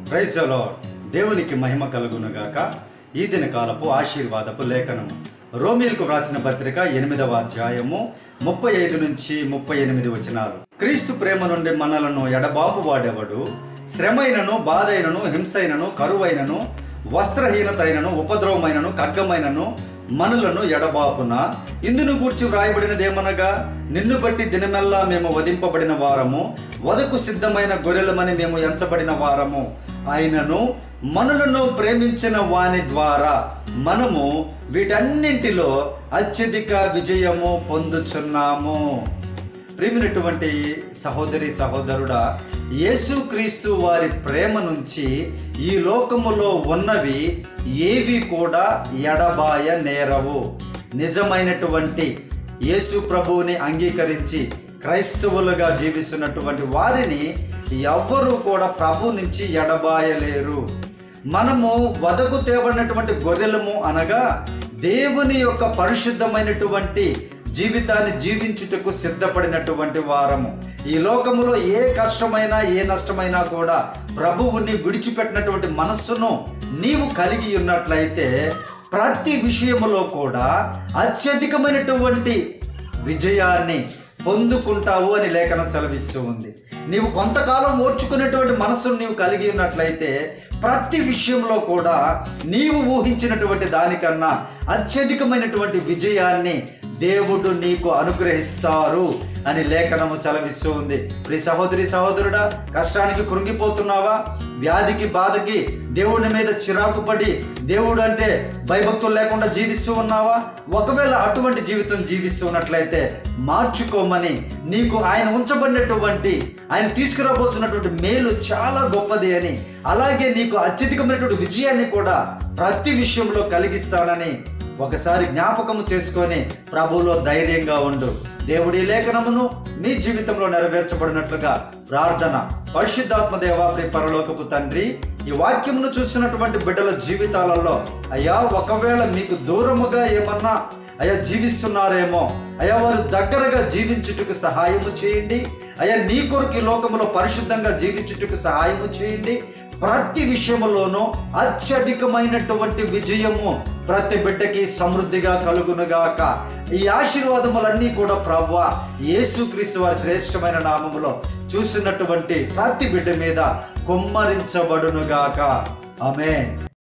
praise lord దేవునికి మహిమ కలుగునుగాక ఈ దిన కాలపు ఆశీర్వాదపు లేఖనము రోమిల్కు వ్రాసిన పత్రిక ఎనిమిదవ అధ్యాయము ముప్పై ఐదు నుంచి ముప్పై ఎనిమిది వచనాలు క్రీస్తు ప్రేమ నుండి మనలను ఎడబాపు వాడెవడు శ్రమైనను బాధైనను హింసైనను కరువైనను వస్త్రహీనతైనను ఉపద్రవమైనను ఖడ్గమైనను మనులను ఎడబాపున ఇందును గూర్చి వ్రాయబడినదేమనగా నిన్ను బట్టి దినమెల్లా మేము వధింపబడిన వారము వదకు సిద్ధమైన గొర్రెలమని మేము ఎంచబడిన వారము అయినను మనులను ప్రేమించిన వాని ద్వారా మనము వీటన్నింటిలో అత్యధిక విజయము పొందుచున్నాము ప్రేమినటువంటి సహోదరి సహోదరుడా యేసుక్రీస్తు వారి ప్రేమ నుంచి ఈ లోకములో ఉన్నవి ఏవి కూడా ఎడబాయ నేరవు నిజమైనటువంటి యేసు ప్రభువుని అంగీకరించి క్రైస్తవులుగా జీవిస్తున్నటువంటి వారిని ఎవ్వరూ కూడా ప్రభు నుంచి ఎడబాయలేరు మనము వదకు తేబడినటువంటి గొర్రెలము అనగా దేవుని యొక్క పరిశుద్ధమైనటువంటి జీవితాన్ని జీవించుటకు సిద్ధపడినటువంటి వారము ఈ లోకములో ఏ కష్టమైనా ఏ నష్టమైనా కూడా ప్రభువుని విడిచిపెట్టినటువంటి మనస్సును నీవు కలిగి ఉన్నట్లయితే ప్రతి విషయములో కూడా అత్యధికమైనటువంటి విజయాన్ని పొందుకుంటావు అని లేఖనం సెలవిస్తూ ఉంది నీవు కొంతకాలం ఓర్చుకునేటువంటి మనస్సును నీవు కలిగి ఉన్నట్లయితే ప్రతి విషయంలో కూడా నీవు ఊహించినటువంటి దానికన్నా అత్యధికమైనటువంటి విజయాన్ని దేవుడు నీకు అనుగ్రహిస్తారు అని లేఖనము సెలవిస్తూ ఉంది ప్రియ సహోదరి సహోదరుడా కష్టానికి కృంగిపోతున్నావా వ్యాధికి బాధకి దేవుడి మీద చిరాకు పడి దేవుడు అంటే భయభక్తులు లేకుండా జీవిస్తూ ఉన్నావా ఒకవేళ అటువంటి జీవితం జీవిస్తూ ఉన్నట్లయితే మార్చుకోమని నీకు ఆయన ఉంచబడినటువంటి ఆయన తీసుకురాబోతున్నటువంటి మేలు చాలా గొప్పది అని అలాగే నీకు అత్యధికమైనటువంటి విజయాన్ని కూడా ప్రతి విషయంలో కలిగిస్తానని ఒకసారి జ్ఞాపకము చేసుకొని ప్రభువులో ధైర్యంగా ఉండు దేవుడి లేఖనమును మీ జీవితంలో నెరవేర్చబడినట్లుగా ప్రార్థన పరిశుద్ధాత్మ దేవాప్రి పరలోకపు తండ్రి ఈ వాక్యమును చూసినటువంటి బిడ్డల జీవితాలలో అయ్యా ఒకవేళ మీకు దూరముగా ఏమన్నా అయ్యా జీవిస్తున్నారేమో అయ్యా వారు దగ్గరగా జీవించుటకు సహాయము చేయండి అయ్యా నీ కొరకు ఈ లోకములో పరిశుద్ధంగా జీవించుటకు సహాయము చేయండి ప్రతి విషయములోనూ అత్యధికమైనటువంటి విజయము ప్రతి బిడ్డకి సమృద్ధిగా కలుగునుగాక ఈ ఆశీర్వాదములన్నీ కూడా ప్రభు యేసుక్రీస్తు వారి శ్రేష్టమైన నామములో చూసినటువంటి ప్రతి బిడ్డ మీద కుమ్మరించబడునుగాక ఆమె